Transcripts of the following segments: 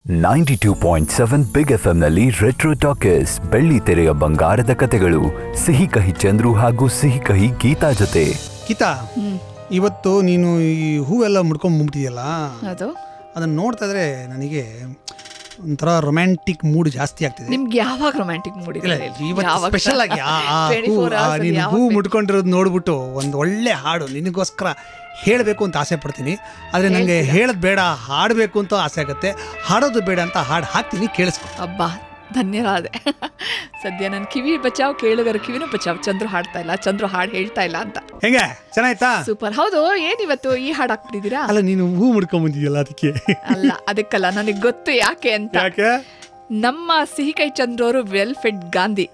Ninety two point seven big F ನಲ್ಲಿ retro talkies ಬೆಳ್ಳಿ ತೆರೆಯ ಬಂಗಾರದ ಕತೆಗಳು ಸಿಹಿ ಕಹಿ ಚಂದ್ರು ಹಾಗೂ ಸಿಹಿ ಕಹಿ ಗೀತಾ ಜೊತೆ ಗೀತಾ ಇವತ್ತು ನೀನು ಈ ಹೂವೆಲ್ಲ ಮುಡ್ಕೊಂಡ್ ಮುಗ್ಬಿಟ್ಟಿದೆಯಲ್ಲ ಅದು ಅದನ್ನ ನೋಡ್ತಾ ಇದ್ರೆ ನನಗೆ ಒಂಥರ ರೊಮ್ಯಾಂಟಿಕ್ ಮೂಡ್ ಜಾಸ್ತಿ ಆಗ್ತಿದೆ ನಿಮ್ಗೆ ಯಾವಾಗ ರೊಮ್ಯಾಂಟಿಕ್ ಮೂಡ್ ಇಲ್ಲ ಇವತ್ತು ಸ್ಪೆಷಲ್ ಆಗಿ ಆ- ಆ ಹೂ ಆ ನೀನು ಹೂ ಮುಟ್ಕೊಂಡಿರೋದು ನೋಡ್ಬಿಟ್ಟು ಒಂದು ಒಳ್ಳೆ ಹಾಡು ನಿನಗೋಸ್ಕರ ಹೇಳಬೇಕು ಅಂತ ಆಸೆ ಪಡ್ತೀನಿ ಆದರೆ ನನಗೆ ಹೇಳೋದು ಬೇಡ ಹಾಡಬೇಕು ಅಂತ ಆಸೆ ಆಗುತ್ತೆ ಹಾಡೋದು ಬೇಡ ಅಂತ ಹಾಡು ಹಾಕ್ತೀನಿ ಕೇಳಿಸ್ಕೊ ಅಬ್ಬಾ ಧನ್ಯವಾದ ಸದ್ಯ ನನ್ನ ಕಿವಿ ಬಚಾವ್ ಕೇಳುಗರ ಕಿವಿನೂ ಬಚಾವ್ ಚಂದ್ರು ಹಾಡ್ತಾ ಇಲ್ಲ ಚಂದ್ರು ಹಾಡು ಹೇಳ್ತಾ ಇಲ್ಲ ಅಂತ ಹೆಂಗೆ ಚೆನ್ನಾಯ್ತಾ ಸೂಪರ್ ಹೌದು ಏನಿವತ್ತು ಈ ಹಾಡು ಹಾಕ್ಬಿಟ್ಟಿದ್ದೀರಾ ಅಲ್ಲ ನೀನು ಹೂ ಮುಡ್ಕೊಂಬಂದಿದ್ಯಲ್ಲ ಅದಕ್ಕೆ ಅಲ್ಲ ಅದಕ್ಕಲ್ಲ ನನಗೆ ಗೊತ್ತು ಯಾಕೆ ಅಂತ ಯಾಕೆ ನಮ್ಮ ಸಿಹಿ ಕೈ ಚಂದ್ರು ಅವರು ವೆಲ್ ಫೆಡ್ ಗಾಂಧಿ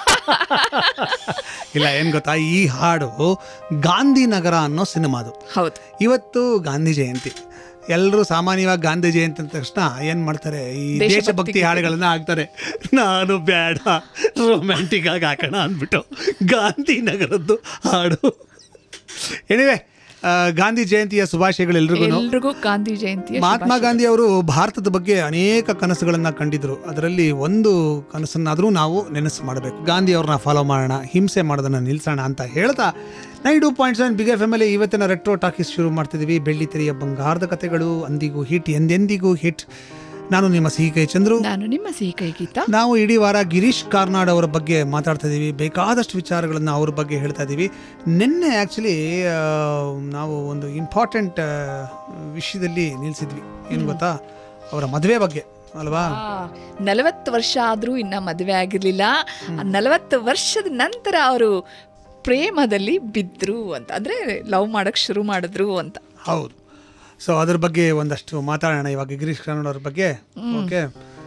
ಇಲ್ಲ ಏನು ಗೊತ್ತಾ ಈ ಹಾಡು ಗಾಂಧಿನಗರ ಅನ್ನೋ ಸಿನಿಮಾದು ಹೌದು ಇವತ್ತು ಗಾಂಧಿ ಜಯಂತಿ ಎಲ್ಲರೂ ಸಾಮಾನ್ಯವಾಗಿ ಗಾಂಧಿ ಜಯಂತಿ ಅಂದ ತಕ್ಷಣ ಏನು ಮಾಡ್ತಾರೆ ಈ ದೇಶಭಕ್ತಿ ದೇಶಭಕ್ತಿ ಹಾಡುಗಳನ್ನ ಹಾಕ್ತಾರೆ ನಾನು ಬೇಡ ರೊಮ್ಯಾಂಟಿಕ್ ಆಗಿ ಹಾಕೋಣ ಅಂದ್ಬಿಟ್ಟು ಗಾಂಧಿ ನಗರದ್ದು ಹಾಡು ಎನಿವೆ ಗಾಂಧಿ ಜಯಂತಿಯ ಶುಭಾಶಯಗಳು ಎಲ್ರಿಗೂ ಎಲ್ರಿಗೂ ಗಾಂಧಿ ಜಯಂತಿ ಮಹಾತ್ಮ ಗಾಂಧಿ ಅವರು ಭಾರತದ ಬಗ್ಗೆ ಅನೇಕ ಕನಸುಗಳನ್ನ ಕಂಡಿದ್ರು ಅದರಲ್ಲಿ ಒಂದು ಕನಸನ್ನಾದರೂ ನಾವು ನೆನಸು ಮಾಡಬೇಕು ಗಾಂಧಿ ಅವ್ರನ್ನ ಫಾಲೋ ಮಾಡೋಣ ಹಿಂಸೆ ಮಾಡೋದನ್ನ ನಿಲ್ಸೋಣ ಅಂತ ಹೇಳ್ತಾ nine two point seven big F M ಅಲ್ಲಿ ಇವತ್ತಿನ ರೆಟ್ರೋ ಟಾಕೀಸ್ ಶುರು ಮಾಡ್ತಿದ್ದೀವಿ ಬೆಳ್ಳಿ ತೆರೆಯ ಬಂಗಾರದ ಕಥೆಗಳು ಅಂದಿಗೂ ಹಿಟ್ ಎಂದೆಂದಿಗೂ ಹಿಟ್ ನಾನು ನಿಮ್ಮ ಸಿಹಿ ಕೈ ಚಂದ್ರು ನಾನು ನಿಮ್ಮ ಸಿಹಿ ಕೈ ಗೀತಾ ನಾವು ಇಡೀ ವಾರ ಗಿರೀಶ್ ಕಾರ್ನಾಡ್ ಅವರ ಬಗ್ಗೆ ಮಾತಾಡ್ತಾ ಇದ್ದೀವಿ ಬೇಕಾದಷ್ಟು ವಿಚಾರಗಳನ್ನು ಅವ್ರ ಬಗ್ಗೆ ಹೇಳ್ತಾ ಇದ್ದೀವಿ ನಿನ್ನೆ ಆ್ಯಕ್ಚುಲಿ ನಾವು ಒಂದು ಇಂಪಾರ್ಟೆಂಟ್ ವಿಷಯದಲ್ಲಿ ನಿಲ್ಲಿಸಿದ್ವಿ ಏನು ಗೊತ್ತಾ ಅವರ ಮದುವೆ ಬಗ್ಗೆ ಅಲ್ವಾ ನಲವತ್ತು ವರ್ಷ ಆದ್ರೂ ಇನ್ನ ಮದುವೆ ಆಗಿರ್ಲಿಲ್ಲ ನಲವತ್ತು ವರ್ಷದ ನಂತರ ಅವರು ಪ್ರೇಮದಲ್ಲಿ ಬಿದ್ರು ಅಂತ ಅಂದ್ರೆ ಲವ್ ಮಾಡಕ್ ಶುರು ಮಾಡಿದ್ರು ಅಂತ ಹೌದು ಸೊ ಅದ್ರ ಬಗ್ಗೆ ಒಂದಷ್ಟು ಮಾತಾಡೋಣ ಇವಾಗ ಗಿರೀಶ್ ಕಾರ್ನಾಡ್ ಅವ್ರ ಬಗ್ಗೆ ಓಕೆ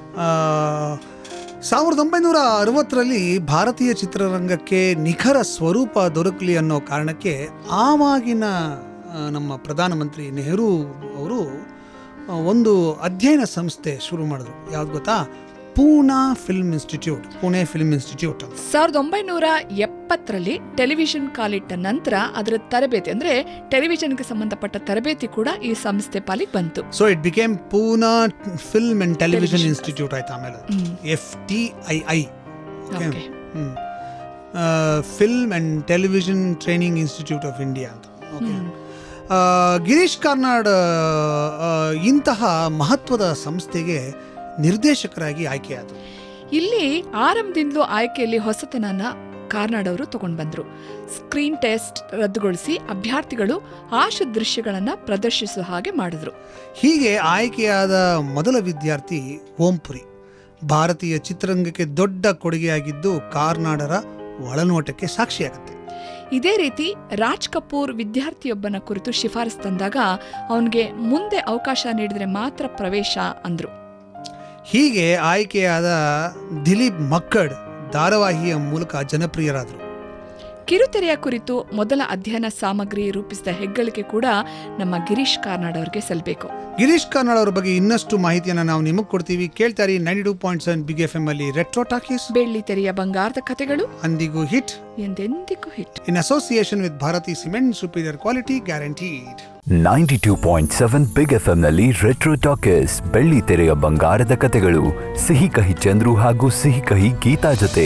ಸಾವಿರದ ಒಂಬೈನೂರ ಅರವತ್ತರಲ್ಲಿ ಭಾರತೀಯ ಚಿತ್ರರಂಗಕ್ಕೆ ನಿಖರ ಸ್ವರೂಪ ದೊರಕಲಿ ಅನ್ನೋ ಕಾರಣಕ್ಕೆ ಆವಾಗಿನ ಆ, ನಮ್ಮ ಪ್ರಧಾನಮಂತ್ರಿ ನೆಹರು ಅವರು ಆ, ಒಂದು ಅಧ್ಯಯನ ಸಂಸ್ಥೆ ಶುರು ಮಾಡಿದ್ರು ಯಾವ್ದು ಗೊತ್ತಾ Poona film institute Pune film institute ಅಂತ ಸಾವಿರದ ಒಂಬೈನೂರ ಎಪ್ಪತ್ತರಲ್ಲಿ ಟೆಲಿವಿಷನ್ ಕಾಲಿಟ್ಟ ನಂತರ ಅದರ ತರಬೇತಿ ಅಂದ್ರೆ ಟೆಲಿವಿಷನ್ಗೆ ಸಂಬಂಧಪಟ್ಟ ತರಬೇತಿ ಕೂಡ ಈ ಸಂಸ್ಥೆ ಪಾಲಿಗೆ ಬಂತು so it became Poona film and television institute ಆಯ್ತು ಆಮೇಲೆ F T I I Okay. Film and television training institute of India ಅಂತ ಓಕೆ ಗಿರೀಶ್ ಕಾರ್ನಾಡ್ ಆ, ಇಂತಹ ಮಹತ್ವದ ಸಂಸ್ಥೆಗೆ ನಿರ್ದೇಶಕರಾಗಿ ಆಯ್ಕೆಯಾದರು ಇಲ್ಲಿ ಆರಂಭದಿಂದಲೂ ಆಯ್ಕೆಯಲ್ಲಿ ಹೊಸತನನ ಕಾರ್ನಾಡ್ ಅವರು ತಗೊಂಡ್ ಬಂದ್ರು ಸ್ಕ್ರೀನ್ ಟೆಸ್ಟ್ ರದ್ದುಗೊಳಿಸಿ ಅಭ್ಯರ್ಥಿಗಳು ಆಶು ದೃಶ್ಯಗಳನ್ನ ಪ್ರದರ್ಶಿಸುವ ಹಾಗೆ ಮಾಡಿದ್ರು ಹೀಗೆ ಆಯ್ಕೆಯಾದ ಮೊದಲ ವಿದ್ಯಾರ್ಥಿ ಓಂಪುರಿ ಭಾರತೀಯ ಚಿತ್ರರಂಗಕ್ಕೆ ದೊಡ್ಡ ಕೊಡುಗೆಯಾಗಿದ್ದು ಕಾರ್ನಾಡರ ಒಳನೋಟಕ್ಕೆ ಸಾಕ್ಷಿಯಾಗುತ್ತೆ ಇದೇ ರೀತಿ ರಾಜ್ ಕಪೂರ್ ವಿದ್ಯಾರ್ಥಿಯೊಬ್ಬನ ಕುರಿತು ಶಿಫಾರಸ್ ತಂದಾಗ ಅವನಿಗೆ ಮುಂದೆ ಅವಕಾಶ ನೀಡಿದ್ರೆ ಮಾತ್ರ ಪ್ರವೇಶ ಅಂದ್ರು ಹೀಗೆ ಆಯ್ಕೆಯಾದ ದಿಲೀಪ್ ಮಕ್ಕಡ್ ಧಾರಾವಾಹಿಯ ಮೂಲಕ ಜನಪ್ರಿಯರಾದರು ಕಿರುತೆರೆಯ ಕುರಿತು ಮೊದಲ ಅಧ್ಯಯನ ಸಾಮಗ್ರಿ ರೂಪಿಸಿದ ಹೆಗ್ಗಳಿಕೆ ಕೂಡ ನಮ್ಮ ಗಿರೀಶ್ ಕಾರ್ನಾಡ್ ಅವರಿಗೆ ಸಲ್ಲಬೇಕು ಗಿರೀಶ್ ಕಾರ್ನಾಡ್ ಅವರ ಬಗ್ಗೆ ಇನ್ನಷ್ಟು ಮಾಹಿತಿಯನ್ನು ನಾವು ನಿಮಗೆ ಕೊಡ್ತೀವಿ ಕೇಳ್ತಾರೆ ninety two point seven big F M ಅಲ್ಲಿ ರೆಟ್ರೋ ಟಾಕೀಸ್ ಬೆಳ್ಳಿ ತೆರೆಯ ಬಂಗಾರದ ಕಥೆಗಳು ಅಂದಿಗೂ ಹಿಟ್ ಎಂದೆಂದಿಗೂ hit in association with Bharathi cement superior quality guaranteed ninety two point seven big F ನಲ್ಲಿ ರೆಟ್ರೋ ಟಾಕೀಸ್ ಬೆಳ್ಳಿ ತೆರೆಯ ಬಂಗಾರದ ಕತೆಗಳು ಸಿಹಿ ಕಹಿ ಚಂದ್ರು ಹಾಗೂ ಸಿಹಿ ಕಹಿ ಗೀತಾ ಜೊತೆ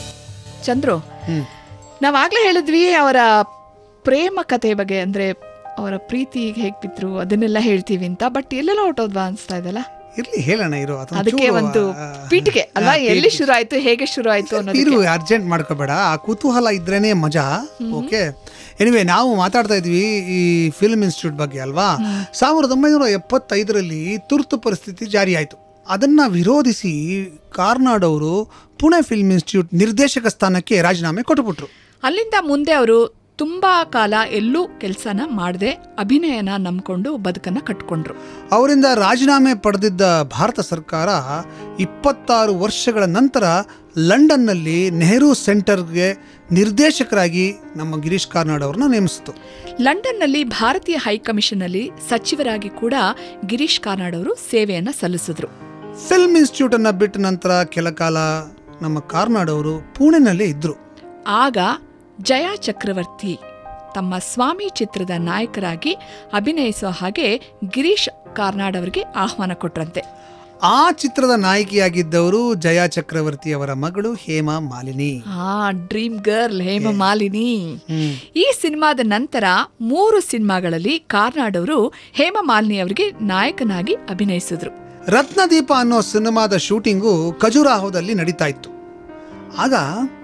ಚಂದ್ರು ಹ್ಮ್. ನಾವಾಗ್ಲೇ ಹೇಳಿದ್ವಿ ಅವರ ಪ್ರೇಮ ಕಥೆ ಬಗ್ಗೆ ಅಂದ್ರೆ ಅವರ ಪ್ರೀತಿ ಹೇಗ್ ಬಿದ್ರು ಅದನ್ನೆಲ್ಲ ಹೇಳ್ತೀವಿ ಅಂತ ಬಟ್ ಎಲ್ಲೆಲ್ಲ ಹೊಟ್ಟೋದ್ವಾ ಅನ್ಸ್ತಾ ಇದೆಲ್ಲ ಇರ್ಲಿ ಹೇಳೋಣ ಇರು ಅದೊಂದ್ ಅದಕ್ಕೆ ಚೂರು, ಒಂದು ಆ, ಪೀಠಿಗೆ ಅಲ್ವಾ ಆ, ಎಲ್ಲಿ ಪೀಠಿಗೆ. ಶುರು ಆಯ್ತು ಹೇಗೆ ಶುರು ಆಯ್ತು ಇರು ಅನ್ನೋದಕ್ಕೆ ಅರ್ಜೆಂಟ್ ಮಾಡ್ಕೋಬೇಡ ಆ ಕುತೂಹಲ ಇದ್ರೇನೆ ಮಜಾ ಓಕೆ ಎನಿವೆ ನಾವು ಮಾತಾಡ್ತಾ ಇದ್ವಿ ಈ ಫಿಲ್ಮ್ ಇನ್ಸ್ಟಿಟ್ಯೂಟ್ ಬಗ್ಗೆ ಅಲ್ವಾ ಸಾವಿರದ ಒಂಬೈನೂರ ಎಪ್ಪತ್ತೈದರಲ್ಲಿ ತುರ್ತು ಪರಿಸ್ಥಿತಿ ಜಾರಿ ಆಯಿತು ಅದನ್ನ ವಿರೋಧಿಸಿ ಕಾರ್ನಾಡ್ ಅವರು ಪುಣೆ ಫಿಲ್ಮ್ ಇನ್ಸ್ಟಿಟ್ಯೂಟ್ ನಿರ್ದೇಶಕ ಸ್ಥಾನಕ್ಕೆ ರಾಜೀನಾಮೆ ಕೊಟ್ಟುಬಿಟ್ರು ಅಲ್ಲಿಂದ ಮುಂದೆ ಅವರು ತುಂಬಾ ಕಾಲ ಎಲ್ಲೂ ಕೆಲಸನ ಮಾಡದೆ ಅಭಿನಯನ ನಂಬ್ಕೊಂಡು ಬದುಕನ್ನ ಕಟ್ಕೊಂಡ್ರು ಅವರಿಂದ ರಾಜೀನಾಮೆ ಪಡೆದಿದ್ದ ಭಾರತ ಸರ್ಕಾರ ಇಪ್ಪತ್ತಾರು ವರ್ಷಗಳ ನಂತರ ಲಂಡನ್ನಲ್ಲಿ ನೆಹರು ಸೆಂಟರ್ಗೆ ನಿರ್ದೇಶಕರಾಗಿ ನಮ್ಮ ಗಿರೀಶ್ ಕಾರ್ನಾಡ್ ಅವ್ರನ್ನ ನೇಮಿಸಿತು ಲಂಡನ್ನಲ್ಲಿ ಭಾರತೀಯ ಹೈಕಮಿಷನ್ ಅಲ್ಲಿ ಸಚಿವರಾಗಿ ಕೂಡ ಗಿರೀಶ್ ಕಾರ್ನಾಡ್ ಅವರು ಸೇವೆಯನ್ನ ಸಲ್ಲಿಸಿದ್ರು ಫಿಲ್ಮ್ ಇನ್ಸ್ಟಿಟ್ಯೂಟ್ ಅನ್ನ ಬಿಟ್ಟ ನಂತರ ಕೆಲ ಕಾಲ ನಮ್ಮ ಕಾರ್ನಾಡ್ ಅವರು ಪುಣೆನಲ್ಲೇ ಇದ್ರು ಆಗ ಜಯಾ ಚಕ್ರವರ್ತಿ ತಮ್ಮ ಸ್ವಾಮಿ ಚಿತ್ರದ ನಾಯಕರಾಗಿ ಅಭಿನಯಿಸುವ ಹಾಗೆ ಗಿರೀಶ್ ಕಾರ್ನಾಡ್ ಅವರಿಗೆ ಆಹ್ವಾನ ಕೊಟ್ರಂತೆ ಆ ಚಿತ್ರದ ನಾಯಕಿಯಾಗಿದ್ದವರು ಜಯಾ ಚಕ್ರವರ್ತಿ ಅವರ ಮಗಳು ಹೇಮಾ ಮಾಲಿನಿ ಆ ಡ್ರೀಮ್ ಗರ್ಲ್ ಹೇಮ ಮಾಲಿನಿ ಹ್ಮ್. ಈ ಸಿನಿಮಾದ ನಂತರ ಮೂರು ಸಿನಿಮಾಗಳಲ್ಲಿ ಕಾರ್ನಾಡ್ ಅವರು ಹೇಮ ಮಾಲಿನಿ ಅವರಿಗೆ ನಾಯಕನಾಗಿ ಅಭಿನಯಿಸಿದ್ರು ರತ್ನದೀಪ ಅನ್ನೋ ಸಿನಿಮಾದ ಶೂಟಿಂಗು ಖಜುರಾಹೋದಲ್ಲಿ ನಡೀತಾ ಇತ್ತು ಆಗ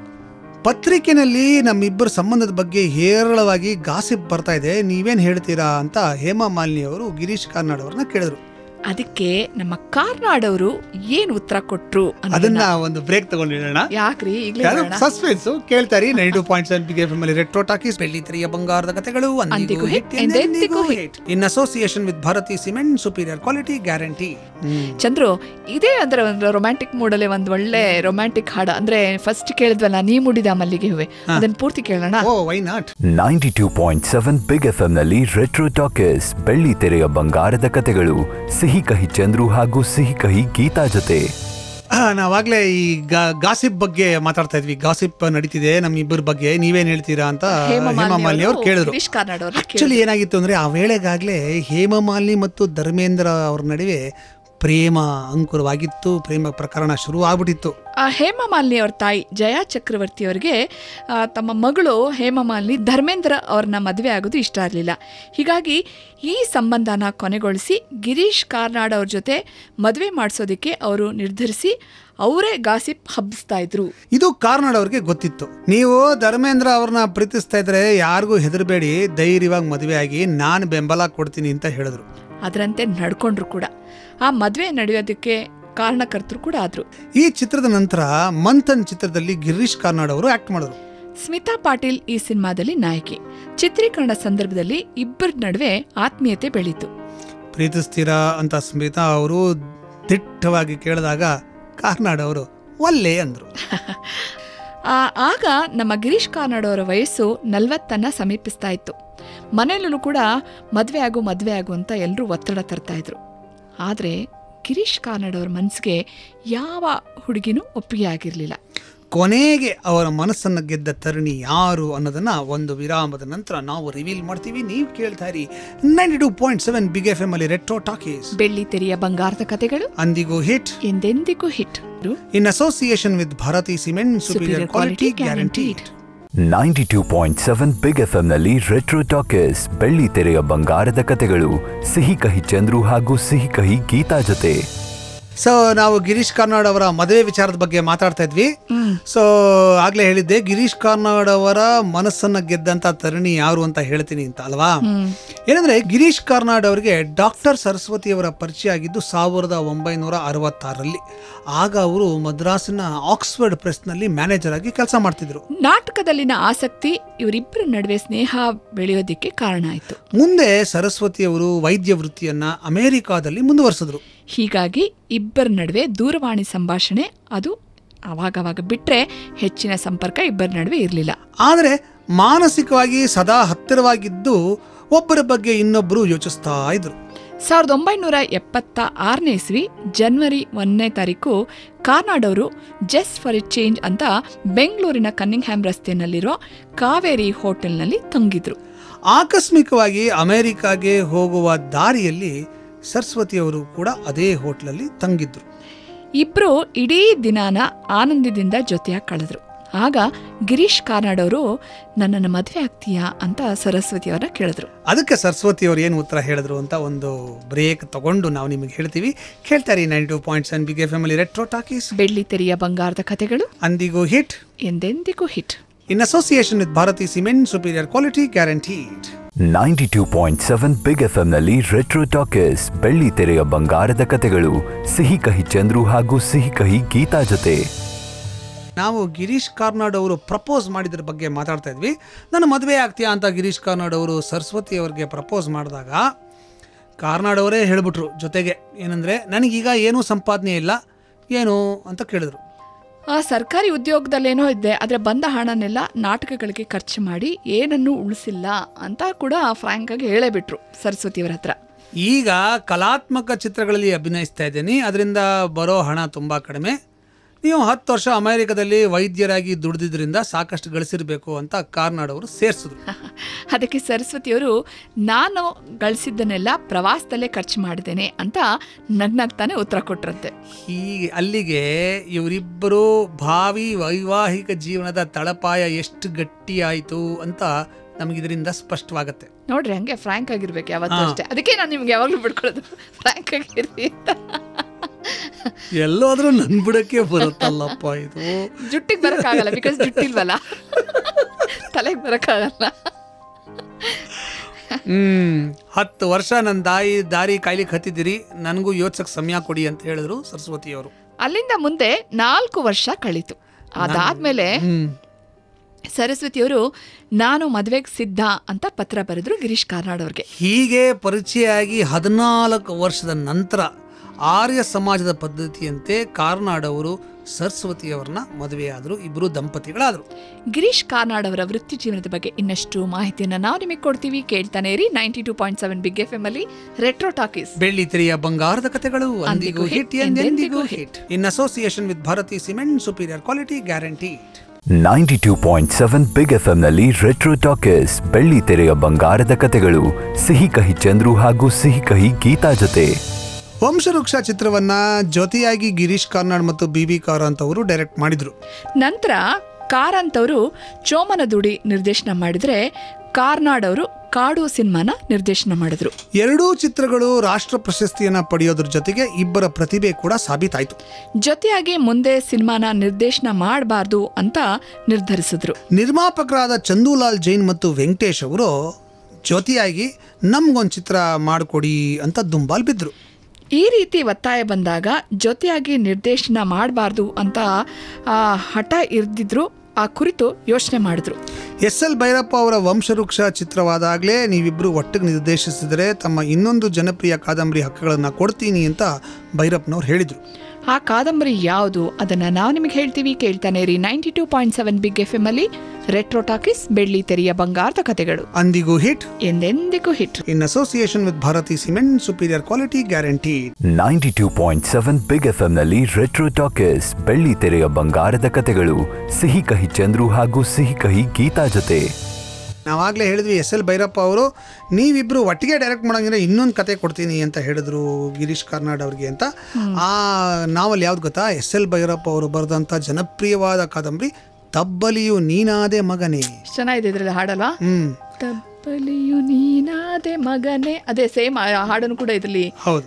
ಪತ್ರಿಕೆನಲ್ಲಿ ನಮ್ಮಿಬ್ಬರ ಸಂಬಂಧದ ಬಗ್ಗೆ ಹೇರಳವಾಗಿ ಗಾಸಿಪ್ ಬರ್ತಾ ಇದೆ ನೀವೇನು ಹೇಳ್ತೀರಾ ಅಂತ ಹೇಮಾ ಮಾಲಿನಿ ಅವರು ಗಿರೀಶ್ ಕಾರ್ನಾಡ್ ಅವ್ರನ್ನ ಕೇಳಿದ್ರು ಅದಕ್ಕೆ ನಮ್ಮ ಕಾರ್ನಾಡ್ ಅವರು ಏನ್ ಉತ್ತರ ಕೊಟ್ರು ಅನ್ನೋದನ್ನ- ಅದನ್ನ ಒಂದು ಬ್ರೇಕ್ ತಗೊಂಡಿಡೋಣ ಯಾಕ್ರಿ ಈಗ್ಲೇ ಹೇಳೋಣ? ಸಸ್ಪೆನ್ಸ್ ಕೇಳ್ತಾರಿ nine two point seven big F retro talkies ಬೆಳ್ಳಿ ತೆರೆಯ ಬಂಗಾರದ ಕಥೆಗಳು ಅಂದಿಗೂ ಅಂದಿಗೂ ಹಿಟ್ ಹಿಟ್, ಎಂದೆಂದಿಗೂ hit in association with Bharathi cement superior quality guarantee Chandru ಇದೇ ಅಂದ್ರೆ ಒಂದು ರೊಮ್ಯಾಂಟಿಕ್ ಮೂಡಲ್ಲಿ ಒಂದ್ ಒಳ್ಳೆ ರೊಮ್ಯಾಂಟಿಕ್ ಹಾಡ ಅಂದ್ರೆ ಫಸ್ಟ್ ಕೇಳಿದ್ವಲ್ಲ ನೀ ಮುಡಿದ ಮಲ್ಲಿಗೆ ಹೂವೆ ಅದನ್ನ ಪೂರ್ತಿ ಕೇಳೋಣ oh why not ninety two point seven big F ಎಂನಲ್ಲಿ ರೆಟ್ರೋ ಟಾಕೀಸ್ ಬೆಳ್ಳಿ ತೆರೆಯ ಬಂಗಾರದ ಕಥೆಗಳು ಸಿಹಿ ಕಹಿ ಚಂದ್ರು ಹಾಗೂ ಸಿಹಿ ಕಹಿ ಗೀತಾ ಜೊತೆ ನಾವಾಗ್ಲೇ ಈ ಗಾಸಿಪ್ ಬಗ್ಗೆ ಮಾತಾಡ್ತಾ ಇದ್ವಿ ಗಾಸಿಪ್ ನಡೀತಿದೆ ನಮ್ಮ ಇಬ್ಬರ ಬಗ್ಗೆ ನೀವೇನ್ ಹೇಳ್ತೀರಾ ಅಂತ ಹೇಮಮಾಲಿನಿ ಅವ್ರು ಕೇಳಿದ್ರು ಗಿರೀಶ್ ಕಾರ್ನಾಡ್ ಅವ್ರನ್ನ ಆಕ್ಚುಲಿ ಏನಾಗಿತ್ತು ಅಂದ್ರೆ ಆ ವೇಳೆಗಾಗ್ಲೇ ಹೇಮಮಾಲಿನಿ ಮತ್ತು ಧರ್ಮೇಂದ್ರ ಅವ್ರ ನಡುವೆ ಪ್ರೇಮ ಅಂಕುರವಾಗಿತ್ತು ಪ್ರೇಮ ಪ್ರಕರಣ ಶುರು ಆಗ್ಬಿಟ್ಟಿತ್ತು ಆ ಹೇಮಮಾಲಿನಿ ಅವ್ರ ತಾಯಿ ಜಯಾ ಚಕ್ರವರ್ತಿ ಅವರಿಗೆ ಆ, ತಮ್ಮ ಮಗಳು ಹೇಮಮಾಲಿನಿ ಧರ್ಮೇಂದ್ರ ಅವ್ರನ್ನ ಮದುವೆ ಆಗೋದು ಇಷ್ಟ ಇರಲಿಲ್ಲ ಹೀಗಾಗಿ ಈ ಸಂಬಂಧನ ಕೊನೆಗೊಳಿಸಿ ಗಿರೀಶ್ ಕಾರ್ನಾಡ್ ಅವ್ರ ಜೊತೆ ಮದುವೆ ಮಾಡಿಸೋದಕ್ಕೆ ಅವರು ನಿರ್ಧರಿಸಿ ಅವರೇ ಗಾಸಿಪ್ ಹಬ್ಬಿಸ್ತಾ ಇದ್ರು ಇದು ಕಾರ್ನಾಡ್ ಅವ್ರಿಗೆ ಗೊತ್ತಿತ್ತು ನೀವು ಧರ್ಮೇಂದ್ರ ಅವ್ರನ್ನ ಪ್ರೀತಿಸ್ತಾ ಇದ್ರೆ ಯಾರಿಗೂ ಹೆದರಬೇಡಿ ಧೈರ್ಯವಾಗಿ ಮದುವೆ ಆಗಿ ನಾನು ಬೆಂಬಲ ಕೊಡ್ತೀನಿ ಅಂತ ಹೇಳಿದ್ರು ಅದರಂತೆ ನಡ್ಕೊಂಡ್ರು ಕೂಡ ಆ ಮದುವೆ ನಡೆಯೋದಕ್ಕೆ ಕಾರಣಕರ್ತರು ಕೂಡ ಆದ್ರು ಈ ಚಿತ್ರದ ನಂತರ ಮಂಥನ್ ಚಿತ್ರದಲ್ಲಿ ಗಿರೀಶ್ ಕಾರ್ನಾಡ್ ಅವರು ಆಕ್ಟ್ ಮಾಡಿದ್ರು ಸ್ಮಿತಾ ಪಾಟೀಲ್ ಈ ಸಿನಿಮಾದಲ್ಲಿ ನಾಯಕಿ ಚಿತ್ರೀಕರಣ ಸಂದರ್ಭದಲ್ಲಿ ಇಬ್ಬರ ನಡುವೆ ಆತ್ಮೀಯತೆ ಬೆಳೀತು ಪ್ರೀತಿಸ್ತೀರಾ ಅಂತ ಸ್ಮಿತಾ ಅವರು ದಿಟ್ಟವಾಗಿ ಕೇಳಿದಾಗ ಕಾರ್ನಾಡ್ ಅವರು ಒಲ್ಲೆ ಅಂದ್ರು ಆ, ಆಗ ನಮ್ಮ ಗಿರೀಶ್ ಕಾರ್ನಾಡ್ ಅವರ ವಯಸ್ಸು ನಲ್ವತ್ತನ್ನ ಸಮೀಪಿಸ್ತಾ ಇತ್ತು ಮನೆಯಲ್ಲೂ ಕೂಡ ಮದುವೆ ಆಗು ಮದುವೆ ಆಗು ಅಂತ ಎಲ್ಲರೂ ಒತ್ತಡ ತರ್ತಾ ಇದ್ರು ಆದರೆ ಗಿರೀಶ್ ಕಾರ್ನಾಡ್ ಅವ್ರ ಮನಸ್ಸಿಗೆ ಯಾವ ಹುಡುಗಿನೂ ಒಪ್ಪಿಗೆ ಆಗಿರಲಿಲ್ಲ ಕೊನೆಗೆ ಅವರ ಮನಸ್ಸನ್ನು ಗೆದ್ದ ತರುಣಿ ಯಾರು ಅನ್ನೋದನ್ನ ಒಂದು ವಿರಾಮದ ನಂತರ ನಾವು ರಿವೀಲ್ ಮಾಡ್ತೀವಿ ನೀವು ಕೇಳ್ತಾ ಇರಿ ninety two point seven big F M ಅಲ್ಲಿ ರೆಟ್ರೋ ಟಾಕೀಸ್ ಬೆಳ್ಳಿ ತೆರೆಯ ಬಂಗಾರದ ಕಥೆಗಳು ಅಂದಿಗೂ ಹಿಟ್ ಎಂದೆಂದಿಗೂ hit in association with Bharathi cement superior quality guaranteed ninety two point seven big F ಎಂನಲ್ಲಿ ರೆಟ್ರೋ ಟಾಕೀಸ್ ಬೆಳ್ಳಿ ತೆರೆಯ ಬಂಗಾರದ ಕಥೆಗಳು ಸಿಹಿ ಕಹಿ ಚಂದ್ರು ಹಾಗೂ ಸಿಹಿ ಕಹಿ ಗೀತಾ ಜೊತೆ ಸೊ ನಾವು ಗಿರೀಶ್ ಕಾರ್ನಾಡ್ ಅವರ ಮದುವೆ ವಿಚಾರದ ಬಗ್ಗೆ ಮಾತಾಡ್ತಾ ಇದ್ವಿ ಸೊ ಆಗ್ಲೇ ಹೇಳಿದ್ದೆ ಗಿರೀಶ್ ಕಾರ್ನಾಡ್ ಅವರ ಮನಸ್ಸನ್ನ ಗೆದ್ದಂತ ತರುಣಿ ಯಾರು ಅಂತ ಹೇಳ್ತೀನಿ ಅಂತ ಅಲ್ವಾ ಏನಂದ್ರೆ ಗಿರೀಶ್ ಕಾರ್ನಾಡ್ ಅವರಿಗೆ ಡಾಕ್ಟರ್ ಸರಸ್ವತಿ ಅವರ ಪರಿಚಯ ಆಗಿದ್ದು ಸಾವಿರದ ಒಂಬೈನೂರ ಅರವತ್ತಾರರಲ್ಲಿ ಆಗ ಅವರು ಮದ್ರಾಸಿನ ಆಕ್ಸ್ಫರ್ಡ್ ಪ್ರೆಸ್ನಲ್ಲಿ ಮ್ಯಾನೇಜರ್ ಆಗಿ ಕೆಲಸ ಮಾಡ್ತಿದ್ರು ನಾಟಕದಲ್ಲಿನ ಆಸಕ್ತಿ ಇವರಿಬ್ಬರ ನಡುವೆ ಸ್ನೇಹ ಬೆಳೆಯೋದಕ್ಕೆ ಕಾರಣ ಆಯಿತು ಮುಂದೆ ಸರಸ್ವತಿ ಅವರು ವೈದ್ಯ ವೃತ್ತಿಯನ್ನ ಅಮೆರಿಕಾದಲ್ಲಿ ಮುಂದುವರಿಸಿದ್ರು ಹೀಗಾಗಿ ಇಬ್ಬರ ನಡುವೆ ದೂರವಾಣಿ ಸಂಭಾಷಣೆ ಅದು ಅವಾಗವಾಗ ಬಿಟ್ರೆ ಹೆಚ್ಚಿನ ಸಂಪರ್ಕ ಇಬ್ಬರ ನಡುವೆ ಇರಲಿಲ್ಲ ಆದರೆ ಮಾನಸಿಕವಾಗಿ ಸದಾ ಹತ್ತಿರವಾಗಿದ್ದು ಒಬ್ಬರ ಬಗ್ಗೆ ಇನ್ನೊಬ್ಬರು ಯೋಚಿಸ್ತಾ ಇದ್ರು ಸಾವಿರದ ಒಂಬೈನೂರ ಎಪ್ಪತ್ತ ಆರನೇ ಇಸ್ವಿ ಜನವರಿ ಒಂದನೇ ತಾರೀಕು ಕಾರ್ನಾಡ್ ಅವರು ಜಸ್ ಫಾರ್ ಎ ಚೇಂಜ್ ಅಂತ ಬೆಂಗಳೂರಿನ ಕನ್ನಿಂಗ್ಹ್ಯಾಮ್ ರಸ್ತೆಯಲ್ಲಿರೋ ಕಾವೇರಿ ಹೋಟೆಲ್ನಲ್ಲಿ ತಂಗಿದ್ರು ಆಕಸ್ಮಿಕವಾಗಿ ಅಮೆರಿಕಾಗೆ ಹೋಗುವ ದಾರಿಯಲ್ಲಿ ಸರಸ್ವತಿ ಅವರು ಕೂಡ ಅದೇ ಹೋಟ್ಲಲ್ಲಿ ತಂಗಿದ್ರು ಇಬ್ರು ಇಡೀ ದಿನಾನ ಆನಂದದಿಂದ ಜೊತೆಯಾಗಿ ಕಳೆದ್ರು ಆಗ ಗಿರೀಶ್ ಕಾರ್ನಾಡ್ ಅವರು ನನ್ನನ್ನು ಮದುವೆ ಆಗ್ತೀಯಾ ಅಂತ ಸರಸ್ವತಿ ಅವರನ್ನ ಕೇಳಿದ್ರು ಅದಕ್ಕೆ ಸರಸ್ವತಿ ಅವರು ಏನು ಉತ್ತರ ಹೇಳಿದ್ರು ಅಂತ ಒಂದು ಬ್ರೇಕ್ ತಗೊಂಡು ನಾವು ನಿಮಗೆ ಹೇಳ್ತೀವಿ ಕೇಳ್ತಾರೆ nine two point seven big family retro talkies ಬೆಳ್ಳಿ ತೆರೆಯ ಬಂಗಾರದ ಕಥೆಗಳು ಅಂದಿಗೂ ಹಿಟ್ ಎಂದೆಂದಿಗೂ hit in association with Bharathi cement superior quality guaranteed ninety two point seven big F ಎಂನಲ್ಲಿ ರೆಟ್ರೋ ಟಾಕೀಸ್ ಬೆಳ್ಳಿ ತೆರೆಯ ಬಂಗಾರದ ಕಥೆಗಳು ಸಿಹಿ ಕಹಿ ಚಂದ್ರು ಹಾಗೂ ಸಿಹಿ ಕಹಿ ಗೀತಾ ಜೊತೆ ನಾವು ಗಿರೀಶ್ ಕಾರ್ನಾಡ್ ಅವರು ಪ್ರಪೋಸ್ ಮಾಡಿದ್ರ ಬಗ್ಗೆ ಮಾತಾಡ್ತಾ ಇದ್ವಿ ನನ್ನ ಮದುವೆ ಆಗ್ತೀಯಾ ಅಂತ ಗಿರೀಶ್ ಕಾರ್ನಾಡ್ ಅವರು ಸರಸ್ವತಿ ಅವ್ರಿಗೆ ಪ್ರಪೋಸ್ ಮಾಡಿದಾಗ ಕಾರ್ನಾಡ್ ಅವರೇ ಹೇಳ್ಬಿಟ್ರು ಜೊತೆಗೆ ಏನಂದರೆ ನನಗೀಗ ಏನೂ ಸಂಪಾದನೆ ಇಲ್ಲ ಏನು ಅಂತ ಕೇಳಿದ್ರು ಆ ಸರ್ಕಾರಿ ಉದ್ಯೋಗದಲ್ಲೇನೋ ಇದ್ದೆ ಆದರೆ ಬಂದ ಹಣನೆಲ್ಲ ನಾಟಕಗಳಿಗೆ ಖರ್ಚು ಮಾಡಿ ಏನನ್ನೂ ಉಳಿಸಿಲ್ಲ ಅಂತ ಕೂಡ ಫ್ರ್ಯಾಂಕ್ ಆಗಿ ಹೇಳೇ ಬಿಟ್ರು ಸರಸ್ವತಿಯವರ ಹತ್ರ ಈಗ ಕಲಾತ್ಮಕ ಚಿತ್ರಗಳಲ್ಲಿ ಅಭಿನಯಿಸ್ತಾ ಇದ್ದೀನಿ ಅದರಿಂದ ಬರೋ ಹಣ ತುಂಬ ಕಡಿಮೆ ನೀವು ಹತ್ತು ವರ್ಷ ಅಮೆರಿಕದಲ್ಲಿ ವೈದ್ಯರಾಗಿ ದುಡಿದಿದ್ರಿಂದ ಸಾಕಷ್ಟು ಗಳಿಸಿರ್ಬೇಕು ಅಂತ ಕಾರ್ನಾಡ್ ಅವರು ಸೇರಿಸಿದ್ರು ಅದಕ್ಕೆ ಸರಸ್ವತಿಯವರು ನಾನು ಗಳಿಸಿದ್ದನ್ನೆಲ್ಲ ಪ್ರವಾಸದಲ್ಲೇ ಖರ್ಚು ಮಾಡಿದ್ದೇನೆ ಅಂತ ನಗ್ನಗ್ತಾನೆ ಉತ್ತರ ಕೊಟ್ರಂತೆ ಹೀಗೆ ಅಲ್ಲಿಗೆ ಇವರಿಬ್ಬರು ಭಾವಿ ವೈವಾಹಿಕ ಜೀವನದ ತಳಪಾಯ ಎಷ್ಟು ಗಟ್ಟಿಯಾಯಿತು ಅಂತ ನಮಗಿದರಿಂದ ಸ್ಪಷ್ಟವಾಗತ್ತೆ ನೋಡ್ರಿ ಹಂಗೆ ಫ್ರ್ಯಾಂಕ್ ಆಗಿರ್ಬೇಕು ಯಾವತ್ತೂ ಹಾ. ಅಷ್ಟೇ ಅದಕ್ಕೆ ನಾನು ನಿಮ್ಗೆ ಯಾವಾಗಲೂ ಬಿಡ್ಕೊಳ್ಳೋದು ಫ್ರ್ಯಾಂಕ್ ಆಗಿರ್ರಿ ಅಂತ ಎಲ್ಲಾದ್ರೂ ನನ್ ಬಿಡಕ್ಕೆ ಬರುತ್ತಲ್ಲಪ್ಪ ಇದು ಜುಟ್ಟಿಗೆ ಬರೋಕ್ಕಾಗಲ್ಲ ಬಿಕಾಸ್ ಜುಟ್ಟಿಲ್ವಲ್ಲ ತಲೆಗೆ ಬರೋಕ್ಕಾಗಲ್ಲ ಹ್ಮ್ ಹತ್ತು ವರ್ಷ ನನ್ನ ದಾರಿ ದಾರಿ ಕಾಯ್ಲಿಕ್ಕೆ ಹತ್ತಿದ್ದೀರಿ ನನಗೂ ಯೋಚಿಸಕ್ ಸಮಯ ಕೊಡಿ ಅಂತ ಹೇಳಿದ್ರು ಸರಸ್ವತಿ ಅವರು ಅಲ್ಲಿಂದ ಮುಂದೆ ನಾಲ್ಕು ವರ್ಷ ಕಳೀತು ಅದಾದ್ಮೇಲೆ ಹ್ಮ್ ಸರಸ್ವತಿಯವರು ನಾನು ಮದುವೆಗೆ ಸಿದ್ಧ ಅಂತ ಪತ್ರ ಬರೆದ್ರು ಗಿರೀಶ್ ಕಾರ್ನಾಡ್ ಅವ್ರಿಗೆ ಹೀಗೆ ಪರಿಚಯ ಆಗಿ ಹದಿನಾಲ್ಕು ವರ್ಷದ ನಂತರ ಆರ್ಯ ಸಮಾಜದ ಪದ್ಧತಿಯಂತೆ ಕಾರ್ನಾಡ್ ಅವರು ಸರಸ್ವತಿಯವರನ್ನ ಮದುವೆಯಾದರು ಇಬ್ಬರು ದಂಪತಿಗಳಾದರು ಗಿರೀಶ್ ಕಾರ್ನಾಡ್ ಅವರ ವೃತ್ತಿ ಜೀವನದ ಬಗ್ಗೆ ಇನ್ನಷ್ಟು ಮಾಹಿತಿಯನ್ನು ನಾವು ನಿಮಗೆ ಕೊಡ್ತೀವಿ ಕೇಳ್ತಾನೆ ಇರಿ ninety two point seven big F M ಅಲ್ಲಿ ರೆಟ್ರೋ ಟಾಕೀಸ್ ಬೆಳ್ಳಿ ತೆರೆಯ ಬಂಗಾರದ ಕಥೆಗಳು ಅಂದಿಗೂ ಅಂದಿಗೂ ಹಿಟ್ hit, ಎಂದೆಂದಿಗೂ ಎಂದೆಂದಿಗೂ hit in association with Bharathi cement superior quality guarantee ninety two point seven big F ಎಂನಲ್ಲಿ ರೆಟ್ರೋ ಟಾಕೀಸ್ ಬೆಳ್ಳಿ ತೆರೆಯ ಬಂಗಾರದ ಕಥೆಗಳು ಸಿಹಿ ಕಹಿ ಚಂದ್ರು ಹಾಗೂ ಸಿಹಿ ಕಹಿ ಗೀತಾ ಜೊತೆ ವಂಶವೃಕ್ಷ ಚಿತ್ರವನ್ನ ಜೊತೆಯಾಗಿ ಗಿರೀಶ್ ಕಾರ್ನಾಡ್ ಮತ್ತು ಬಿ ಬಿ ಕಾರಂತ್ ಅವರು ಡೈರೆಕ್ಟ್ ಮಾಡಿದ್ರು ನಂತರ ಕಾರಂತ್ ಅವರು ಚೋಮನ ದುಡಿ ನಿರ್ದೇಶನ ಮಾಡಿದ್ರೆ ಕಾರ್ನಾಡ್ ಅವರು ಕಾಡು ಸಿನಿಮಾನ ನಿರ್ದೇಶನ ಮಾಡಿದ್ರು ಎರಡೂ ಚಿತ್ರಗಳು ರಾಷ್ಟ್ರ ಪ್ರಶಸ್ತಿಯನ್ನ ಪಡೆಯೋದ್ರ ಜೊತೆಗೆ ಇಬ್ಬರ ಪ್ರತಿಭೆ ಕೂಡ ಸಾಬೀತಾಯ್ತು ಜೊತೆಯಾಗಿ ಮುಂದೆ ಸಿನಿಮಾನ ನಿರ್ದೇಶನ ಮಾಡಬಾರ್ದು ಅಂತ ನಿರ್ಧರಿಸಿದ್ರು ನಿರ್ಮಾಪಕರಾದ ಚಂದೂಲಾಲ್ ಜೈನ್ ಮತ್ತು ವೆಂಕಟೇಶ್ ಅವರು ಜೊತೆಯಾಗಿ ನಮ್ಗೊಂದು ಚಿತ್ರ ಮಾಡಿಕೊಡಿ ಅಂತ ದುಂಬಾಲ್ ಬಿದ್ರು ಈ ರೀತಿ ಒತ್ತಾಯ ಬಂದಾಗ ಜೊತೆಯಾಗಿ ನಿರ್ದೇಶನ ಮಾಡಬಾರ್ದು ಅಂತ ಆ, ಹಠ ಇರ್ದಿದ್ರು ಆ ಕುರಿತು ಯೋಚನೆ ಮಾಡಿದ್ರು ಎಸ್ ಎಲ್ ಭೈರಪ್ಪ ಅವರ ವಂಶವೃಕ್ಷ ಚಿತ್ರವಾದಾಗಲೇ ನೀವಿಬ್ಬರು ಒಟ್ಟಿಗೆ ನಿರ್ದೇಶಿಸಿದರೆ ತಮ್ಮ ಇನ್ನೊಂದು ಜನಪ್ರಿಯ ಕಾದಂಬರಿ ಹಕ್ಕುಗಳನ್ನು ಕೊಡ್ತೀನಿ ಅಂತ ಭೈರಪ್ಪನವ್ರು ಹೇಳಿದರು ಆ ಕಾದಂಬರಿ ಯಾವುದು ಅದನ್ನ ನಾವು ನಿಮಗೆ ಹೇಳ್ತೀವಿ ಕೇಳ್ತಾನೆ ರೀ ninety two point seven big F M ಅಲ್ಲಿ ರೆಟ್ರೋ ಟಾಕೀಸ್ ಬೆಳ್ಳಿ ತೆರೆಯ ಬಂಗಾರದ ಕಥೆಗಳು ಅಂದಿಗೂ ಹಿಟ್ ಎಂದೆಂದಿಗೂ hit in association with Bharathi cement superior quality guarantee ninety two point seven big F ಎಂನಲ್ಲಿ ರೆಟ್ರೋ ಟಾಕೀಸ್ ಬೆಳ್ಳಿ ತೆರೆಯ ಬಂಗಾರದ ಕಥೆಗಳು ಸಿಹಿ ಕಹಿ ಚಂದ್ರು ಹಾಗೂ ಸಿಹಿ ಕಹಿ ಗೀತಾ ಜೊತೆ ನಾವಾಗಲೇ ಹೇಳಿದ್ವಿ ಎಸ್ ಎಲ್ ಭೈರಪ್ಪ ಅವರು ನೀವಿಬ್ರು ಒಟ್ಟಿಗೆ ಡೈರೆಕ್ಟ್ ಮಾಡಂಗಿದ್ರೆ ಇನ್ನೊಂದು ಕತೆ ಕೊಡ್ತೀನಿ ಅಂತ ಹೇಳಿದ್ರು ಗಿರೀಶ್ ಕಾರ್ನಾಡ್ ಅವ್ರಿಗೆ ಅಂತ ಆ ನಾವಲ್ಲಿ ಯಾವ್ದು ಗೊತ್ತಾ ಎಸ್ ಎಲ್ ಭೈರಪ್ಪ ಅವರು ಬರೆದಂಥ ಜನಪ್ರಿಯವಾದ ಕಾದಂಬರಿ ತಬ್ಬಲಿಯು ನೀನಾದೆ ಮಗನೇ ಎಷ್ಟ್ ಚೆನ್ನಾಗಿದೆ ಇದ್ರಲ್ಲಿ ಹಾಡಲ್ವಾ ಹ್ಮ್ ತಪ್ಪಲಿಯು ನೀನಾದೆ ಮಗನೇ ಅದೇ ಸೇಮ್ ಹಾಡನ್ನು ಕೂಡ ಇದರಲ್ಲಿ ಹೌದು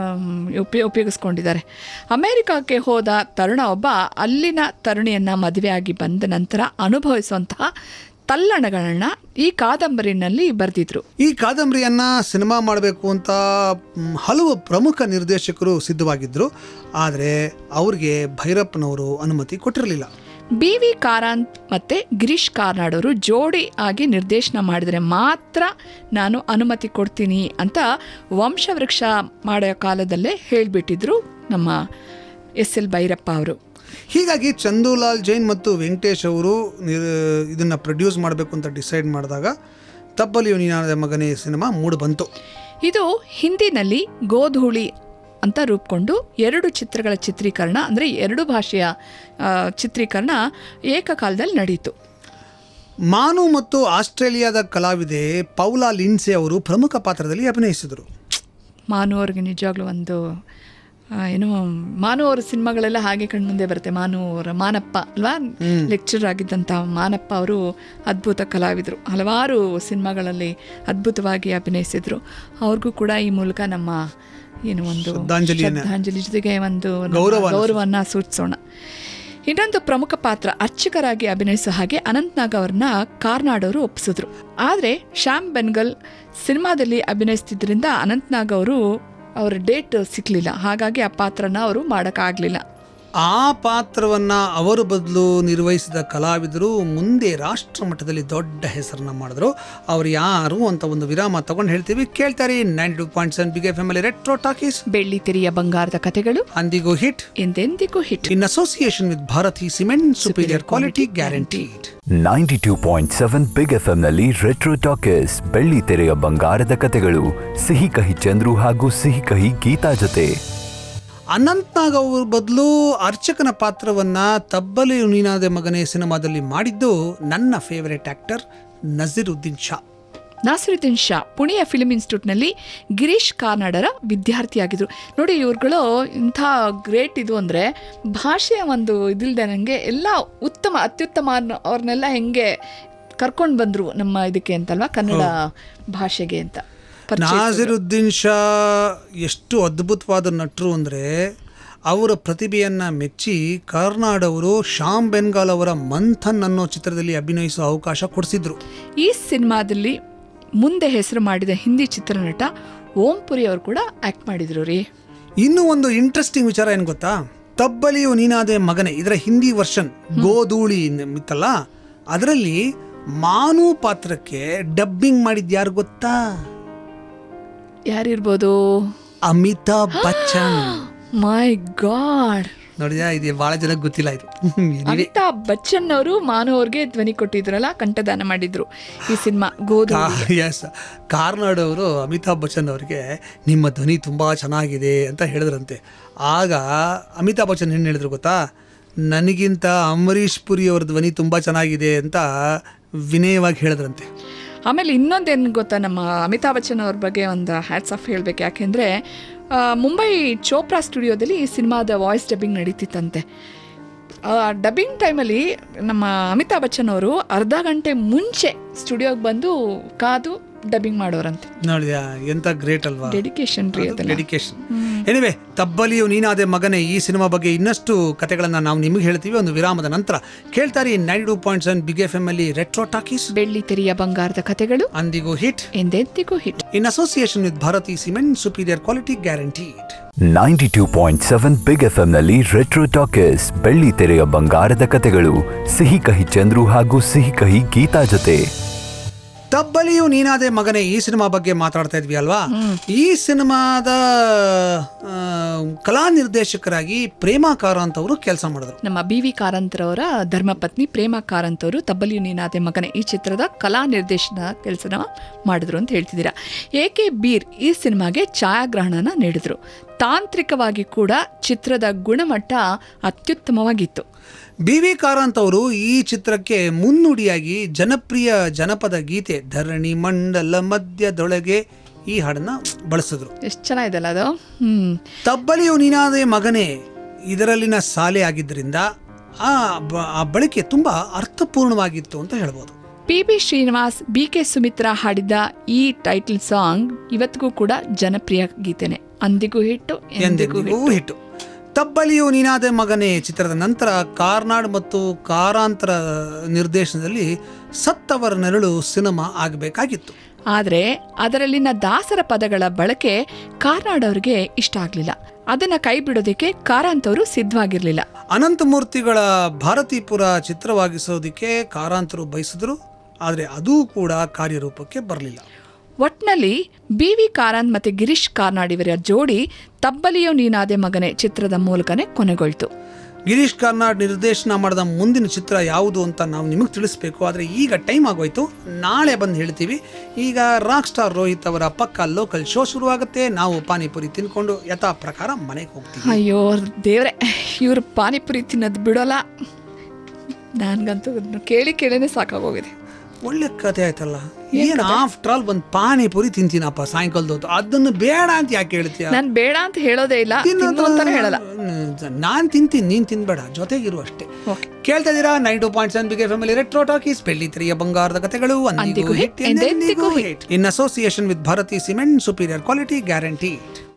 ಉಪಯೋಗ ಉಪಯೋಗಿಸ್ಕೊಂಡಿದ್ದಾರೆ ಅಮೆರಿಕಕ್ಕೆ ಹೋದ ತರುಣ ಒಬ್ಬ ಅಲ್ಲಿನ ತರುಣಿಯನ್ನ ಮದುವೆಯಾಗಿ ಬಂದ ನಂತರ ಅನುಭವಿಸುವಂತಹ ತಲ್ಲಣಗಳನ್ನ ಈ ಕಾದಂಬರಿನಲ್ಲಿ ಬರೆದಿದ್ರು ಈ ಕಾದಂಬರಿಯನ್ನ ಸಿನಿಮಾ ಮಾಡಬೇಕು ಅಂತ ಮ್, ಹಲವು ಪ್ರಮುಖ ನಿರ್ದೇಶಕರು ಸಿದ್ಧವಾಗಿದ್ದರು ಆದರೆ ಅವ್ರಿಗೆ ಭೈರಪ್ಪನವರು ಅನುಮತಿ ಕೊಟ್ಟಿರಲಿಲ್ಲ ಬಿ ವಿ ಕಾರಂತ್ ಮತ್ತು ಗಿರೀಶ್ ಕಾರ್ನಾಡ್ ಅವರು ಜೋಡಿ ಆಗಿ ನಿರ್ದೇಶನ ಮಾಡಿದರೆ ಮಾತ್ರ ನಾನು ಅನುಮತಿ ಕೊಡ್ತೀನಿ ಅಂತ ವಂಶವೃಕ್ಷ ಮಾಡೋ ಕಾಲದಲ್ಲೇ ಹೇಳಿಬಿಟ್ಟಿದ್ರು ನಮ್ಮ ಎಸ್ ಎಲ್ ಭೈರಪ್ಪ ಅವರು ಹೀಗಾಗಿ ಚಂದೂಲಾಲ್ ಜೈನ್ ಮತ್ತು ವೆಂಕಟೇಶ್ ಅವರು ನಿರ್- ಇದನ್ನ ಪ್ರೊಡ್ಯೂಸ್ ಮಾಡಬೇಕು ಅಂತ ಡಿಸೈಡ್ ಮಾಡಿದಾಗ ತಬ್ಬಲಿಯು ನೀನಾದ ಮಗನೇ ಸಿನಿಮಾ ಮೂಡ್ ಬಂತು ಇದು ಹಿಂದಿನಲ್ಲಿ ಗೋಧೂಳಿ ಅಂತ ರೂಪುಕೊಂಡು ಎರಡು ಚಿತ್ರಗಳ ಚಿತ್ರೀಕರಣ ಅಂದರೆ ಎರಡು ಭಾಷೆಯ ಆ, ಚಿತ್ರೀಕರಣ ಏಕಕಾಲದಲ್ಲಿ ನಡೆಯಿತು ಮಾನು ಮತ್ತು ಆಸ್ಟ್ರೇಲಿಯಾದ ಕಲಾವಿದೆ ಪೌಲಾ ಲಿನ್ಸೆ ಅವರು ಪ್ರಮುಖ ಪಾತ್ರದಲ್ಲಿ ಅಭಿನಯಿಸಿದರು ಮಾನು ಅವ್ರಿಗೆ ನಿಜವಾಗ್ಲೂ ಒಂದು ಆ, ಏನು ಮಾನು ಅವ್ರ ಸಿನಿಮಾಗಳೆಲ್ಲ ಹಾಗೆ ಕಣ್ಮುಂದೆ ಬರುತ್ತೆ ಮಾನು ಅವರ ಮಾನಪ್ಪ ಅಲ್ವಾ ಲೆಕ್ಚರ್ ಆಗಿದ್ದಂಥ ಮಾನಪ್ಪ ಅವರು ಅದ್ಭುತ ಕಲಾವಿದರು ಹಲವಾರು ಸಿನಿಮಾಗಳಲ್ಲಿ ಅದ್ಭುತವಾಗಿ ಅಭಿನಯಿಸಿದ್ರು ಅವ್ರಿಗೂ ಕೂಡ ಈ ಮೂಲಕ ನಮ್ಮ ಏನು ಒಂದು ಶ್ರದ್ಧಾಂಜಲಿಯನ್ನ- ಶ್ರದ್ಧಾಂಜಲಿ ಜೊತೆಗೆ ಒಂದು ನಮ್ಮ ಗೌರವನ ಗೌರವವನ್ನು ಸೂಚಿಸೋಣ ಇನ್ನೊಂದು ಪ್ರಮುಖ ಪಾತ್ರ ಅರ್ಚಕರಾಗಿ ಅಭಿನಯಿಸೋ ಹಾಗೆ ಅನಂತ್ನಾಗ್ ಅವ್ರನ್ನ ಕಾರ್ನಾಡ್ ಅವರು ಒಪ್ಪಿಸಿದ್ರು ಆದರೆ ಶ್ಯಾಮ್ ಬೆನ್ಗಲ್ ಸಿನಿಮಾದಲ್ಲಿ ಅಭಿನಯಿಸ್ತಿದ್ರಿಂದ ಅನಂತ್ನಾಗ್ ಅವರು ಅವ್ರ ಡೇಟ್ ಸಿಕ್ಕಲಿಲ್ಲ ಹಾಗಾಗಿ ಆ ಪಾತ್ರನ ಅವರು ಮಾಡೋಕ್ಕಾಗಲಿಲ್ಲ ಆ ಪಾತ್ರವನ್ನ ಅವರು ಬದಲು ನಿರ್ವಹಿಸಿದ ಕಲಾವಿದರು ಮುಂದೆ ರಾಷ್ಟ್ರ ಮಟ್ಟದಲ್ಲಿ ದೊಡ್ಡ ಹೆಸರನ್ನ ಮಾಡಿದ್ರು ಅವ್ರು ಯಾರು ಅಂತ ಒಂದು ವಿರಾಮ ತಗೊಂಡು ಹೇಳ್ತೀವಿ ಕೇಳ್ತಾರೆ ninety two point seven big F M ಅಲ್ಲಿ ರೆಟ್ರೋ ಟಾಕೀಸ್ ಬೆಳ್ಳಿ ತೆರೆಯ ಬಂಗಾರದ ಕಥೆಗಳು ಅಂದಿಗೂ ಹಿಟ್ ಎಂದೆಂದಿಗೂ hit in association with Bharathi cement superior quality guaranteed ninety two point seven big F ಎಂನಲ್ಲಿ ರೆಟ್ರೋ ಟಾಕೀಸ್ ಬೆಳ್ಳಿ ತೆರೆಯ ಬಂಗಾರದ ಕಥೆಗಳು ಸಿಹಿ ಕಹಿ ಚಂದ್ರು ಹಾಗೂ ಸಿಹಿ ಕಹಿ ಗೀತಾ ಜೊತೆ ಅನಂತ್ನಾಗ್ ಅವ್ರ ಬದಲು ಅರ್ಚಕನ ಪಾತ್ರವನ್ನ ತಬ್ಬಲಿ ನೀನಾದೆ ಮಗನೇ ಸಿನಿಮಾದಲ್ಲಿ ಮಾಡಿದ್ದು ನನ್ನ ಫೇವರೇಟ್ ಆಕ್ಟರ್ ನಜೀರುದ್ದೀನ್ ಶಾ ನಾಸಿರುದ್ದೀನ್ ಶಾ ಪುಣೆಯ ಫಿಲ್ಮ್ ಇನ್ಸ್ಟಿಟ್ಯೂಟ್ನಲ್ಲಿ ಗಿರೀಶ್ ಕಾರ್ನಾಡರ ವಿದ್ಯಾರ್ಥಿಯಾಗಿದ್ರು ನೋಡಿ ಇವ್ರುಗಳು ಇಂಥ ಗ್ರೇಟ್ ಇದು ಅಂದರೆ ಭಾಷೆಯ ಒಂದು ಇದಿಲ್ಲದೆ ನನಗೆ ಎಲ್ಲ ಉತ್ತಮ ಅತ್ಯುತ್ತಮ ಅನ್ನೋ- ಅವ್ರನ್ನೆಲ್ಲ ಹೆಂಗೆ ಕರ್ಕೊಂಡು ಬಂದರು ನಮ್ಮ ಇದಕ್ಕೆ ಅಂತಲ್ವಾ ಕನ್ನಡ ಭಾಷೆಗೆ ಅಂತ ಪರಿಚಯಿಸಿದ್ರು. ನಾಜಿರುದ್ದೀನ್ ಶಾ ಎಷ್ಟು ಅದ್ಭುತವಾದ ನಟರು ಅಂದರೆ ಅವರ ಪ್ರತಿಭೆಯನ್ನು ಮೆಚ್ಚಿ ಕರ್ನಾಡ್ ಅವರು ಶ್ಯಾಮ್ ಬೆನ್ಗಾಲ್ ಅವರ ಮಂಥನ್ ಅನ್ನೋ ಚಿತ್ರದಲ್ಲಿ ಅಭಿನಯಿಸುವ ಅವಕಾಶ ಕೊಡಿಸಿದ್ರು ಈ ಸಿನಿಮಾದಲ್ಲಿ ಮುಂದೆ ಹೆಸರು ಮಾಡಿದ ಹಿಂದಿ ಚಿತ್ರನಟ ಓಂ ಪುರಿ ಅವರು ಕೂಡ ಆ್ಯಕ್ಟ್ ಮಾಡಿದ್ರು ರೀ ಇನ್ನೂ ಒಂದು ಇಂಟ್ರೆಸ್ಟಿಂಗ್ ವಿಚಾರ ಏನು ಗೊತ್ತಾ ತಬ್ಬಲಿಯು ನೀನಾದೆ ಮಗನೆ ಇದರ ಹಿಂದಿ ವರ್ಷನ್ ಗೋಧೂಳಿ ಇತ್ತಲ್ಲ ಅದರಲ್ಲಿ ಮಾನು ಪಾತ್ರಕ್ಕೆ ಡಬ್ಬಿಂಗ್ ಮಾಡಿದ್ ಯಾರು ಗೊತ್ತಾ ಯಾರಿರ್ಬೋದು ಅಮಿತಾಬ್ ಬಚ್ಚನ್ ಮೈ ಗಾಡ್ ನೋಡಿದ್ಯಾ ಇದು ಬಹಳ ಜನಕ್ಕೆ ಗೊತ್ತಿಲ್ಲ ಇದು Anyway, ಅಮಿತಾಬ್ ಬಚ್ಚನ್ ಅವರು ಮಾನು ಅವ್ರಿಗೆ ಧ್ವನಿ ಕೊಟ್ಟಿದ್ರಲ್ಲ ಕಂಠದಾನ ಮಾಡಿದ್ರು ಈ ಸಿನಿಮಾ ಗೋಧು ಎಸ್ ಕಾರ್ನಾಡ್ ಅವರು ಅಮಿತಾಬ್ ಬಚ್ಚನ್ ಅವರಿಗೆ ನಿಮ್ಮ ಧ್ವನಿ ತುಂಬ ಚೆನ್ನಾಗಿದೆ ಅಂತ ಹೇಳಿದ್ರಂತೆ ಆಗ ಅಮಿತಾಬ್ ಬಚ್ಚನ್ ಏನು ಹೇಳಿದ್ರು ಗೊತ್ತಾ ನನಗಿಂತ ಅಂಬರೀಷ್ ಪುರಿ ಅವ್ರ ಧ್ವನಿ ತುಂಬ ಚೆನ್ನಾಗಿದೆ ಅಂತ ವಿನಯವಾಗಿ ಹೇಳಿದ್ರಂತೆ ಆಮೇಲೆ ಇನ್ನೊಂದೇನು ಗೊತ್ತಾ ನಮ್ಮ ಅಮಿತಾಬ್ ಬಚ್ಚನ್ ಅವ್ರ ಬಗ್ಗೆ ಒಂದು ಹ್ಯಾಟ್ಸ್ ಆಫ್ ಹೇಳ್ಬೇಕು ಯಾಕೆಂದರೆ ಮುಂಬೈ ಚೋಪ್ರಾ ಸ್ಟುಡಿಯೋದಲ್ಲಿ ಈ ಸಿನಿಮಾದ ವಾಯ್ಸ್ ಡಬ್ಬಿಂಗ್ ನಡೀತಿತ್ತಂತೆ ಡಬ್ಬಿಂಗ್ ಟೈಮಲ್ಲಿ ನಮ್ಮ ಅಮಿತಾಬ್ ಬಚ್ಚನ್ ಅವರು ಅರ್ಧ ಗಂಟೆ ಮುಂಚೆ ಸ್ಟುಡಿಯೋಗೆ ಬಂದು ಕಾದು ಡಬ್ಬಿಂಗ್ ಮಾಡೋರಂತೆ ನೋಡಿದ್ಯಾ ಎಂತ ಗ್ರೇಟ್ ಅಲ್ವಾ ಡೆಡಿಕೇಶನ್ ರೀ ಅದೆಲ್ಲ ಡೆಡಿಕೇಶನ್ ಎನಿವೆ ತಬ್ಬಲಿಯು ನೀನಾದೆ ಮಗನೇ ಈ ಸಿನಿಮಾ ಬಗ್ಗೆ ಇನ್ನಷ್ಟು ಕಥೆಗಳನ್ನ ನಾವು ನಿಮಗೆ ಹೇಳ್ತೀವಿ ಒಂದು ವಿರಾಮದ ನಂತರ ಕೇಳ್ತಾರೆ nine two point seven big F M ಅಲ್ಲಿ ರೆಟ್ರೋ ಟಾಕೀಸ್ ಬೆಳ್ಳಿ ತೆರೆಯ ಬಂಗಾರದ ಕಥೆಗಳು ಅಂದಿಗೂ ಹಿಟ್ ಎಂದೆಂದಿಗೂ ಹಿಟ್ in association with Bharati Cement Superior Quality Guaranteed. Ninety two point seven big F ಎಂನಲ್ಲಿ ರೆಟ್ರೋ ಟಾಕೀಸ್ ಬೆಳ್ಳಿ ತೆರೆಯ ಬಂಗಾರದ ಕತೆಗಳು ಸಿಹಿ ಕಹಿ ಚಂದ್ರು ಹಾಗೂ ಸಿಹಿ ಕಹಿ ಗೀತಾ ಜೊತೆ ತಬ್ಬಲಿಯು ನೀನಾದೆ ಮಗನೇ ಈ ಸಿನಿಮಾ ಬಗ್ಗೆ ಮಾತಾಡ್ತಾ ಇದ್ವಿ ಅಲ್ವಾ ಈ ಸಿನಿಮಾದ ಆ, ಕಲಾ ನಿರ್ದೇಶಕರಾಗಿ ಪ್ರೇಮಾ ಕಾರಂತ್ ಅವರು ಕೆಲಸ ಮಾಡಿದ್ರು ನಮ್ಮ ಬಿ ವಿ ಕಾರಂತರವರ ಧರ್ಮಪತ್ನಿ ಪ್ರೇಮ ಕಾರಂತ್ ಅವರು ತಬ್ಬಲಿಯು ನೀನಾದೆ ಮಗನೇ ಈ ಚಿತ್ರದ ಕಲಾ ನಿರ್ದೇಶನ ಕೆಲಸನ ಮಾಡಿದ್ರು ಅಂತ ಹೇಳ್ತಿದ್ದೀರಾ ಎ ಕೆ ಬೀರ್ ಈ ಸಿನಿಮಾಗೆ ಛಾಯಾಗ್ರಹಣನ ನೀಡಿದ್ರು ತಾಂತ್ರಿಕವಾಗಿ ಕೂಡ ಚಿತ್ರದ ಗುಣಮಟ್ಟ ಅತ್ಯುತ್ತಮವಾಗಿತ್ತು ಬಿ ವಿ ಕಾರಂತ್ ಅವರು ಈ ಚಿತ್ರಕ್ಕೆ ಮುನ್ನುಡಿಯಾಗಿ ಜನಪ್ರಿಯ ಜನಪದ ಗೀತೆ ಧರಣಿ ಮಂಡಲ ಮಧ್ಯದೊಳಗೆ ಈ ಹಾಡನ್ನ ಬಳಸಿದ್ರು ಎಷ್ಟು ಚೆನ್ನಾಗಿದೆಲ್ಲ ಅದು ಹ್ಮ್ ತಬ್ಬಲಿಯು ನೀನಾದೆ ಮಗನೇ ಇದರಲ್ಲಿನ ಸಾಲೆ ಆಗಿದ್ದರಿಂದ ಆ ಬ- ಆ ಬಳಕೆ ತುಂಬಾ ಅರ್ಥಪೂರ್ಣವಾಗಿತ್ತು ಅಂತ ಹೇಳ್ಬೋದು P B Srinivas B K Sumitra ಹಾಡಿದ ಈ ಟೈಟಲ್ ಸಾಂಗ್ ಇವತ್ತಿಗೂ ಕೂಡ ಜನಪ್ರಿಯ ಗೀತೆನೆ ಅಂದಿಗೂ ಹಿಟ್ಟು ಎಂದಿಗೂ ಎಂದೆಂದಿಗೂ ಹಿಟ್ಟು ಹಿಟ್ಟು ತಬ್ಬಲಿಯು ನೀನಾದೆ ಮಗನೇ ಚಿತ್ರದ ನಂತರ ಕಾರ್ನಾಡ್ ಮತ್ತು ಕಾರಾಂತರ ನಿರ್ದೇಶನದಲ್ಲಿ ಸತ್ತವರ ನೆರಳು ಸಿನಿಮಾ ಆಗಬೇಕಾಗಿತ್ತು ಆದರೆ ಅದರಲ್ಲಿನ ದಾಸರ ಪದಗಳ ಬಳಕೆ ಕಾರ್ನಾಡ್ ಅವರಿಗೆ ಇಷ್ಟ ಆಗಲಿಲ್ಲ ಅದನ್ನ ಕೈ ಬಿಡೋದಕ್ಕೆ ಕಾರಂತ್ ಅವರು ಸಿದ್ಧವಾಗಿರ್ಲಿಲ್ಲ ಅನಂತಮೂರ್ತಿಗಳ ಭಾರತೀಪುರ ಚಿತ್ರವಾಗಿಸೋದಕ್ಕೆ ಕಾರಾಂತರು ಬಯಸಿದ್ರು ಆದರೆ ಅದೂ ಕೂಡ ಕಾರ್ಯರೂಪಕ್ಕೆ ಬರಲಿಲ್ಲ ಒಟ್ನಲ್ಲಿ ಬಿ ವಿ ಕಾರಂತ್ ಮತ್ತೆ ಗಿರೀಶ್ ಕಾರ್ನಾಡ್ ಇವರ ಜೋಡಿ ತಬ್ಬಲಿಯೋ ನೀನಾದೆ ಮಗನೆ ಚಿತ್ರದ ಮೂಲಕನೇ ಕೊನೆಗೊಳ್ತು ಗಿರೀಶ್ ಕಾರ್ನಾಡ್ ನಿರ್ದೇಶನ ಮಾಡಿದ ಮುಂದಿನ ಚಿತ್ರ ಯಾವುದು ಅಂತ ನಾವು ನಿಮಗೆ ತಿಳಿಸ್ಬೇಕು ಆದರೆ ಈಗ ಟೈಮ್ ಆಗೋಯ್ತು ನಾಳೆ ಬಂದು ಹೇಳ್ತೀವಿ ಈಗ ರಾಕ್ ಸ್ಟಾರ್ ರೋಹಿತ್ ಅವರ ಪಕ್ಕ ಲೋಕಲ್ ಶೋ ಶುರುವಾಗುತ್ತೆ ನಾವು ಪಾನಿಪುರಿ ತಿನ್ಕೊಂಡು ಯಥಾ ಪ್ರಕಾರ ಮನೆಗೆ ಹೋಗ್ತೀವಿ ಅಯ್ಯೋ ದೇವ್ರೆ ಇವ್ರು ಪಾನಿಪುರಿ ತಿನ್ನೋದು ಬಿಡೋಲ್ಲ ನನ್ಗಂತೂ ಅದ್ನ ಕೇಳಿ ಕೇಳಿನೇ ಸಾಕಾಗೋಗಿದೆ ಒಳ್ಳೆ ಕತೆ ಆಯ್ತಲ್ಲ ಏನು ಆಫ್ಟರ್ ಆಲ್ ಒಂದು ಪಾನಿಪುರಿ ತಿಂತೀನಪ್ಪ ಸಾಯಂಕಾಲದ ಹೊತ್ತು ಅದನ್ನು ಬೇಡ ಅಂತ ಯಾಕೆ ಹೇಳ್ತೀಯ ನಾನು ಬೇಡ ಅಂತ ಹೇಳೋದೇ ಇಲ್ಲ ತಿನ್ನು ಅಂತಾನೆ ಹೇಳಲ್ಲ ನಾನು ತಿಂತೀನಿ ನೀನು ತಿನ್ಬೇಡ ಜೊತೆಗಿರು ಅಷ್ಟೇ ಓಕೆ ಕೇಳ್ತಾ ಇದ್ದೀರಾ nine two point seven big family retro talkies ಬೆಳ್ಳಿ ತೆರೆಯ ಬಂಗಾರದ ಕಥೆಗಳು ಅಂದಿಗೂ hit, ಎಂದೆಂದಿಗೂ hit. In association with Bharathi cement superior quality guarantee